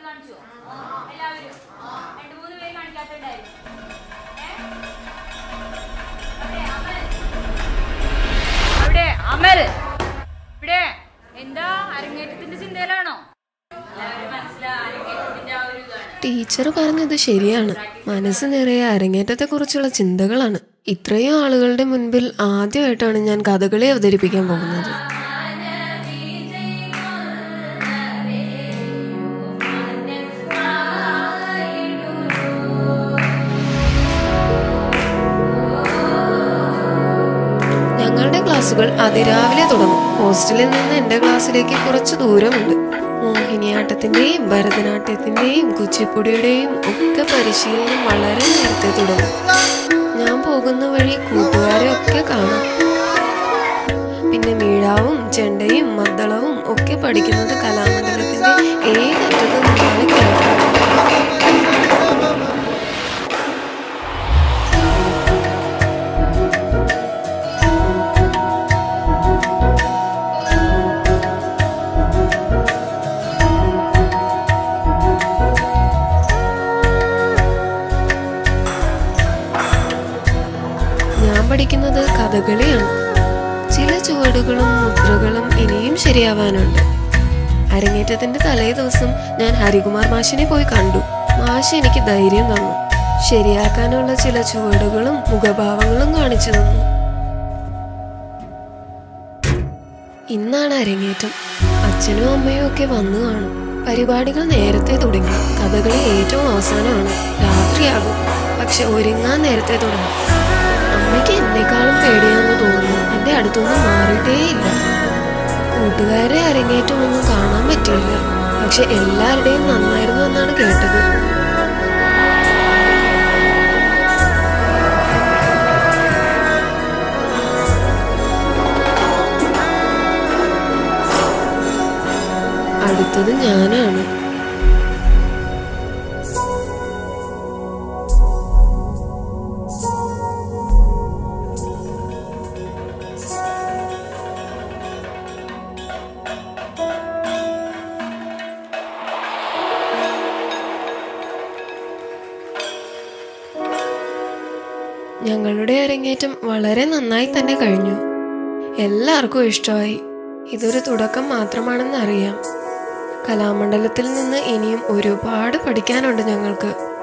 കാണിച്ചോ എല്ലാവരും രണ്ട് മൂന്ന് പേര് കാണിക്കാത്തുണ്ടായിരുന്നു ഏ? അവിടെ അമൽ അവിടെ അമൽ ഇവിടെ എന്താ അരങ്ങേറ്റത്തിന്റെ ചിന്തയിലാണോ എല്ലാവരും മനസ്സിലായി അരങ്ങേറ്റത്തിന്റെ ആ ഒരു ഇതാണ് ടീച്ചർ പറഞ്ഞത് ശരിയാണ് മനസ്സ് നിറയെ അരങ്ങേറ്റത്തെക്കുറിച്ചുള്ള ചിന്തകളാണ് ഇത്രയും ആളുകളുടെ മുൻപിൽ ആദ്യമായിട്ടാണ് ഞാൻ കഥകളി അവതരിപ്പിക്കാൻ പോകുന്നത് ഞങ്ങളുടെ ക്ലാസ്സുകൾ അതിരാവിലെ തുടങ്ങും ഹോസ്റ്റലിൽ നിന്ന് എൻ്റെ ക്ലാസ്സിലേക്ക് കുറച്ച് ദൂരമുണ്ട് മോഹിനിയാട്ടത്തിൻ്റെയും ഭരതനാട്യത്തിൻ്റെയും കുച്ചിപ്പുടിയുടെയും ഒക്കെ പരിശീലനം വളരെ നേരത്തെ തുടങ്ങും ഞാൻ പോകുന്ന വഴി കൂട്ടുകാരെ ഒക്കെ കാണാം പിന്നെ മീഴാവും ചെണ്ടയും മദ്ദളവും ഒക്കെ പഠിക്കുന്നത് കലാമണ്ഡലത്തിന്റെ ഏതറ്റത്ത് നിന്നാണ് കേൾക്കാം ഞാൻ പഠിക്കുന്നത് കഥകളിയാണ് ചില ചുവടുകളും മുദ്രകളും ഇനിയും ശരിയാവാനുണ്ട് അരങ്ങേറ്റത്തിന്റെ തലേ ദിവസം ഞാൻ ഹരികുമാർ മാഷിനെ പോയി കണ്ടു മാഷ് എനിക്ക് ധൈര്യം തന്നു ശരിയാക്കാനുള്ള ചില ചുവടുകളും മുഖഭാവങ്ങളും കാണിച്ചു തന്നു ഇന്നാണ് അരങ്ങേറ്റം അച്ഛനും അമ്മയും ഒക്കെ വന്നു കാണും പരിപാടികൾ നേരത്തെ തുടങ്ങി കഥകളി ഏറ്റവും അവസാനമാണ് രാത്രിയാകും പക്ഷെ ഒരുങ്ങാൻ നേരത്തെ തുടങ്ങും അമ്മയ്ക്ക് എന്നെക്കാളും പേടിയാന്ന് തോന്നുന്നു എന്റെ അടുത്തൊന്നും മാറിയിട്ടേയില്ല കൂട്ടുകാരെ അരങ്ങേറ്റമൊന്നും കാണാൻ പറ്റിയില്ല പക്ഷെ എല്ലാവരുടെയും നന്നായിരുന്നു എന്നാണ് കേട്ടത് അടുത്തത് ഞാനാണ് ഞങ്ങളുടെ അരങ്ങേറ്റം വളരെ നന്നായി തന്നെ കഴിഞ്ഞു എല്ലാവർക്കും ഇഷ്ടമായി ഇതൊരു തുടക്കം മാത്രമാണെന്ന് അറിയാം കലാമണ്ഡലത്തിൽ നിന്ന് ഇനിയും ഒരുപാട് പഠിക്കാനുണ്ട് ഞങ്ങൾക്ക്